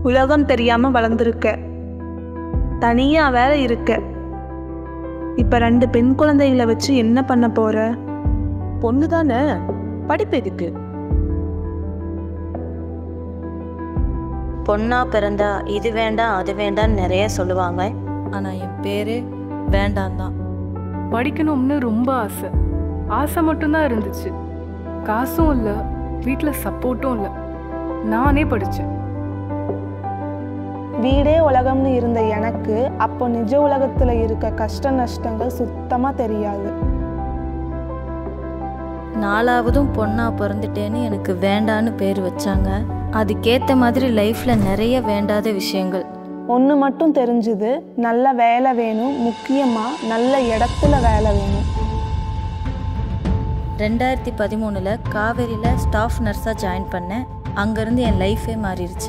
உலகம் தெரியாம வளர்ந்துருக்க தனியா வேற இருக்க இப்ப ரெண்டு பெண் குழந்தைகளை வச்சு என்ன பண்ண போற பொண்ணு தானே படிப்பு எதுக்கு பொண்ணா பிறந்தா இது வேண்டாம் அது வேண்டாம்னு நிறைய சொல்லுவாங்க ஆனா என் பேரே வேண்டாம் தான் படிக்கணும்னு ரொம்ப ஆசை ஆசை மட்டும்தான் இருந்துச்சு காசும் இல்லை வீட்டில் சப்போர்ட்டும் இல்லை நானே படித்தேன் வீடே உலகம்னு இருந்த எனக்கு அப்போ நிஜ உலகத்துல இருக்க கஷ்ட நஷ்டங்கள் சுத்தமா தெரியாது நாலாவதும் பொண்ணா பிறந்துட்டேன்னு எனக்கு வேண்டான்னு பேர் வச்சாங்க அதுக்கேத்த மாதிரி லைஃப்ல நிறைய வேண்டாத விஷயங்கள் ஒன்று மட்டும் தெரிஞ்சுது நல்ல வேலை வேணும் முக்கியமா நல்ல இடத்துல வேலை வேணும் ரெண்டாயிரத்தி பதிமூணுல காவேரியில ஸ்டாஃப் நர்ஸா ஜாயின் பண்ணேன் அங்கிருந்து என் லைஃபே மாறிடுச்சு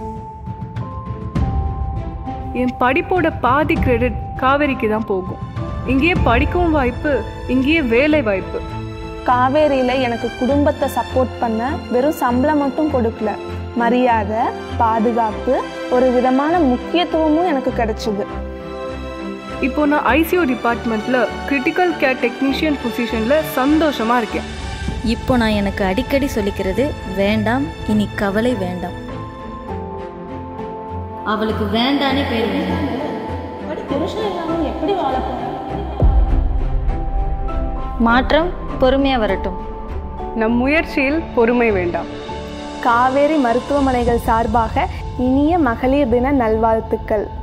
என் படிப்போட பாதி கிரெடிட் காவேரிக்கு தான் போகும் இங்கேயே படிக்கவும் வாய்ப்பு இங்கேயே வேலை வாய்ப்பு காவேரியில எனக்கு குடும்பத்தை சப்போர்ட் பண்ண வெறும் சம்பளம் மட்டும் கொடுக்கல மரியாதை பாதுகாப்பு ஒரு விதமான முக்கியத்துவமும் எனக்கு கிடைச்சிது இப்போ நான் ஐசியூ டிபார்ட்மெண்ட்ல கிரிட்டிக்கல் கேர் டெக்னீஷியன் பொசிஷன்ல சந்தோஷமா இருக்கேன் இப்போ நான் எனக்கு அடிக்கடி சொல்லிக்கிறது வேண்டாம் இனி கவலை வேண்டாம் அவளுக்கு வேண்டானே பேர் வேண்டாம் மாற்றம் பொறுமையா வரட்டும் நம் முயற்சியில் பொறுமை வேண்டாம் காவேரி மருத்துவமனைகள் சார்பாக இனிய மகளிர் தின நல்வாழ்த்துக்கள்